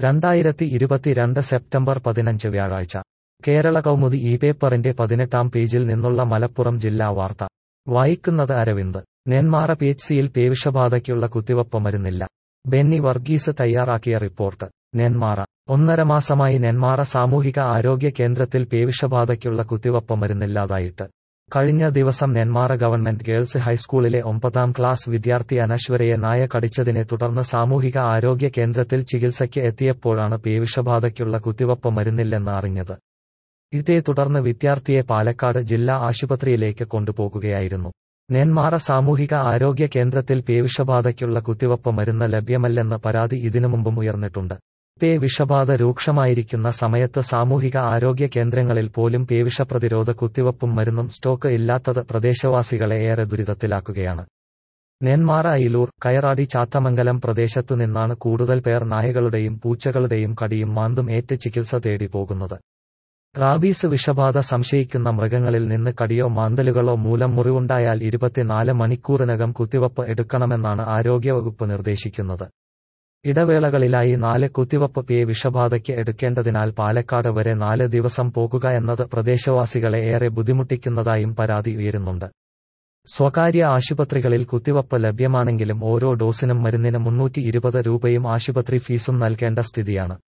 രണ്ടായിരത്തി ഇരുപത്തിരണ്ട് സെപ്റ്റംബർ പതിനഞ്ച് വ്യാഴാഴ്ച കേരള കൗമുദി ഈ പേപ്പറിന്റെ പതിനെട്ടാം പേജിൽ നിന്നുള്ള മലപ്പുറം ജില്ലാ വാർത്ത വായിക്കുന്നത് അരവിന്ദ് നെന്മാറ പിഎച്ച്സിയിൽ പേവിഷബാധയ്ക്കുള്ള കുത്തിവയ്പ് മരുന്നില്ല ബെന്നി വർഗീസ് തയ്യാറാക്കിയ റിപ്പോർട്ട് നെന്മാറ ഒന്നര മാസമായി നെന്മാറ സാമൂഹിക ആരോഗ്യ കേന്ദ്രത്തിൽ പേവിഷബാധയ്ക്കുള്ള കുത്തിവയ്പ് മരുന്നില്ലാതായിട്ട് കഴിഞ്ഞ ദിവസം നെന്മാറ ഗവൺമെന്റ് ഗേൾസ് ഹൈസ്കൂളിലെ ഒമ്പതാം ക്ലാസ് വിദ്യാർത്ഥി അനശ്വരയെ നായ കടിച്ചതിനെ തുടർന്ന് സാമൂഹിക ആരോഗ്യ കേന്ദ്രത്തിൽ ചികിത്സയ്ക്ക് എത്തിയപ്പോഴാണ് പേവിഷബാധയ്ക്കുള്ള കുത്തിവയ്പ് മരുന്നില്ലെന്ന് അറിഞ്ഞത് ഇതേ തുടർന്ന് വിദ്യാർത്ഥിയെ പാലക്കാട് ജില്ലാ ആശുപത്രിയിലേക്ക് കൊണ്ടുപോകുകയായിരുന്നു നെന്മാറ സാമൂഹിക ആരോഗ്യ കേന്ദ്രത്തിൽ പേവിഷബാധയ്ക്കുള്ള കുത്തിവയ്പ് മരുന്ന് ലഭ്യമല്ലെന്ന് പരാതി ഇതിനു മുമ്പും ഉയർന്നിട്ടുണ്ട് പേ വിഷബാധ രൂക്ഷമായിരിക്കുന്ന സമയത്ത് സാമൂഹിക ആരോഗ്യ കേന്ദ്രങ്ങളിൽ പോലും പേവിഷപ്രതിരോധ കുത്തിവയ്പും മരുന്നും സ്റ്റോക്ക് ഇല്ലാത്തത് പ്രദേശവാസികളെ ഏറെ ദുരിതത്തിലാക്കുകയാണ് നെന്മാറ അയിലൂർ കയറാടി ചാത്തമംഗലം പ്രദേശത്തു നിന്നാണ് കൂടുതൽ പേർ നായകളുടെയും പൂച്ചകളുടെയും കടിയും മാന്തും ഏറ്റ് ചികിത്സ തേടി പോകുന്നത് റാബീസ് വിഷബാധ സംശയിക്കുന്ന മൃഗങ്ങളിൽ നിന്ന് കടിയോ മാന്തലുകളോ മൂലം മുറിവുണ്ടായാൽ ഇരുപത്തിനാല് മണിക്കൂറിനകം കുത്തിവയ്പ് എടുക്കണമെന്നാണ് ആരോഗ്യവകുപ്പ് നിർദ്ദേശിക്കുന്നത് ഇടവേളകളിലായി നാല് കുത്തിവയ്പ് പേ വിഷബാധയ്ക്ക് എടുക്കേണ്ടതിനാൽ പാലക്കാട് വരെ നാല് ദിവസം പോകുക എന്നത് പ്രദേശവാസികളെ ഏറെ ബുദ്ധിമുട്ടിക്കുന്നതായും പരാതി ഉയരുന്നുണ്ട് സ്വകാര്യ ആശുപത്രികളിൽ കുത്തിവയ്പ് ലഭ്യമാണെങ്കിലും ഓരോ ഡോസിനും മരുന്നിന് മുന്നൂറ്റി ഇരുപത് രൂപയും ആശുപത്രി ഫീസും നൽകേണ്ട സ്ഥിതിയാണ്